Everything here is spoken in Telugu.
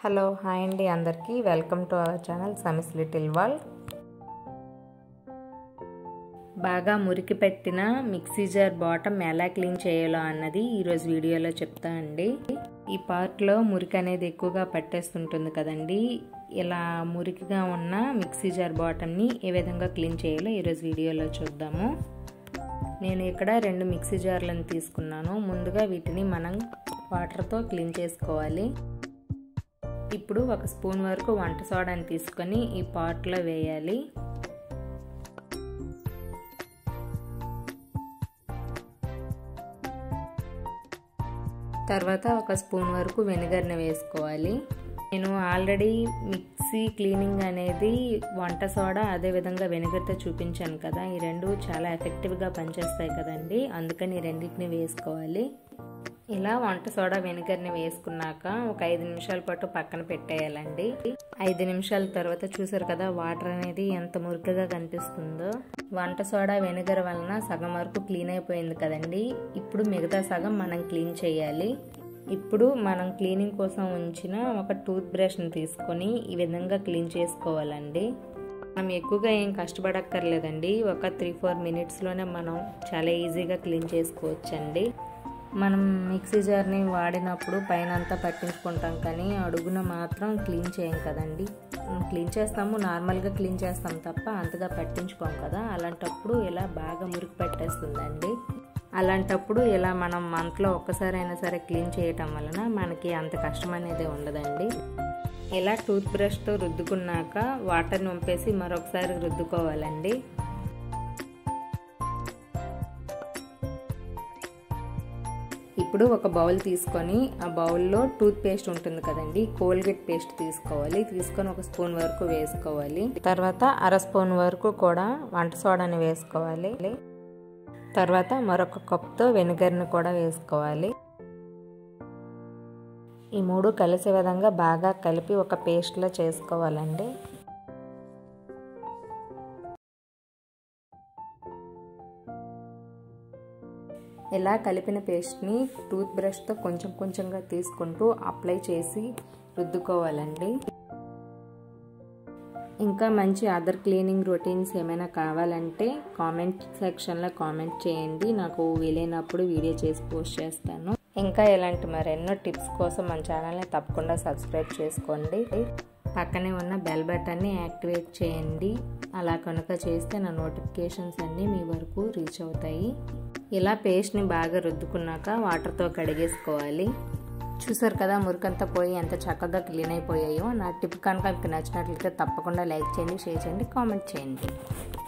హలో హాయ్ అండి అందరికీ వెల్కమ్ టు అవర్ ఛానల్ సమిస్ లిటిల్ వరల్డ్ బాగా మురికి పెట్టిన మిక్సీ జార్ బాటమ్ ఎలా క్లీన్ చేయాలో అన్నది ఈరోజు వీడియోలో చెప్తా అండి ఈ పార్ట్లో మురికి అనేది ఎక్కువగా పట్టేస్తుంటుంది కదండి ఇలా మురికిగా ఉన్న మిక్సీ జార్ బాటమ్ని ఏ విధంగా క్లీన్ చేయాలో ఈరోజు వీడియోలో చూద్దాము నేను ఇక్కడ రెండు మిక్సీ జార్లను తీసుకున్నాను ముందుగా వీటిని మనం వాటర్తో క్లీన్ చేసుకోవాలి ఇప్పుడు ఒక స్పూన్ వరకు వంట సోడాని తీసుకొని ఈ పాట్లో వేయాలి తర్వాత ఒక స్పూన్ వరకు వెనిగర్ని వేసుకోవాలి నేను ఆల్రెడీ మిక్సీ క్లీనింగ్ అనేది వంట సోడా అదేవిధంగా వెనిగర్తో చూపించాను కదా ఈ రెండు చాలా ఎఫెక్టివ్గా పనిచేస్తాయి కదండి అందుకని ఈ రెండింటిని వేసుకోవాలి ఇలా వంట సోడా వెనిగర్ని వేసుకున్నాక ఒక ఐదు నిమిషాల పాటు పక్కన పెట్టేయాలండి ఐదు నిమిషాల తర్వాత చూసారు కదా వాటర్ అనేది ఎంత మురికిగా కనిపిస్తుందో వంట సోడా వెనిగర్ వలన సగం వరకు క్లీన్ అయిపోయింది కదండి ఇప్పుడు మిగతా సగం మనం క్లీన్ చేయాలి ఇప్పుడు మనం క్లీనింగ్ కోసం ఉంచిన ఒక టూత్ బ్రష్ని తీసుకొని ఈ విధంగా క్లీన్ చేసుకోవాలండి మనం ఎక్కువగా ఏం కష్టపడక్కర్లేదండి ఒక త్రీ ఫోర్ మినిట్స్లోనే మనం చాలా ఈజీగా క్లీన్ చేసుకోవచ్చండి మనం మిక్సీ జార్ని వాడినప్పుడు పైన అంతా పట్టించుకుంటాం కానీ అడుగున మాత్రం క్లీన్ చేయం కదండి క్లీన్ చేస్తాము నార్మల్గా క్లీన్ చేస్తాం తప్ప అంతగా పట్టించుకోం కదా అలాంటప్పుడు ఇలా బాగా మురికి పట్టేస్తుందండి అలాంటప్పుడు ఇలా మనం మంత్లో ఒక్కసారి అయినా సరే క్లీన్ చేయటం వలన మనకి అంత కష్టం అనేది ఉండదండి ఇలా టూత్ బ్రష్తో రుద్దుకున్నాక వాటర్ని వంపేసి మరొకసారి రుద్దుకోవాలండి ఇప్పుడు ఒక బౌల్ తీసుకొని ఆ బౌల్లో టూత్ పేస్ట్ ఉంటుంది కదండి కోల్గేట్ పేస్ట్ తీసుకోవాలి తీసుకొని ఒక స్పూన్ వరకు వేసుకోవాలి తర్వాత అర స్పూన్ వరకు కూడా వంట సోడాని వేసుకోవాలి తర్వాత మరొక కప్తో వెనిగర్ని కూడా వేసుకోవాలి ఈ మూడు కలిసే విధంగా బాగా కలిపి ఒక పేస్ట్లో చేసుకోవాలండి ఇలా కలిపిన పేస్ట్ని టూత్ బ్రష్తో కొంచెం కొంచెంగా తీసుకుంటూ అప్లై చేసి రుద్దుకోవాలండి ఇంకా మంచి అదర్ క్లీనింగ్ రొటీన్స్ ఏమైనా కావాలంటే కామెంట్ సెక్షన్లో కామెంట్ చేయండి నాకు వీలైనప్పుడు వీడియో చేసి పోస్ట్ చేస్తాను ఇంకా ఇలాంటి మరెన్నో టిప్స్ కోసం మన ఛానల్ని తప్పకుండా సబ్స్క్రైబ్ చేసుకోండి పక్కనే ఉన్న బెల్ బటన్ని యాక్టివేట్ చేయండి అలా కనుక చేస్తే నా నోటిఫికేషన్స్ అన్నీ మీ వరకు రీచ్ అవుతాయి ఇలా పేస్ట్ని బాగా రుద్దుకున్నాక వాటర్తో కడిగేసుకోవాలి చూసారు కదా మురికంతా పోయి ఎంత చక్కగా క్లీన్ అయిపోయాయో నా టిప్ కనుక మీకు నచ్చినట్లయితే తప్పకుండా లైక్ చేయండి షేర్ చేయండి కామెంట్ చేయండి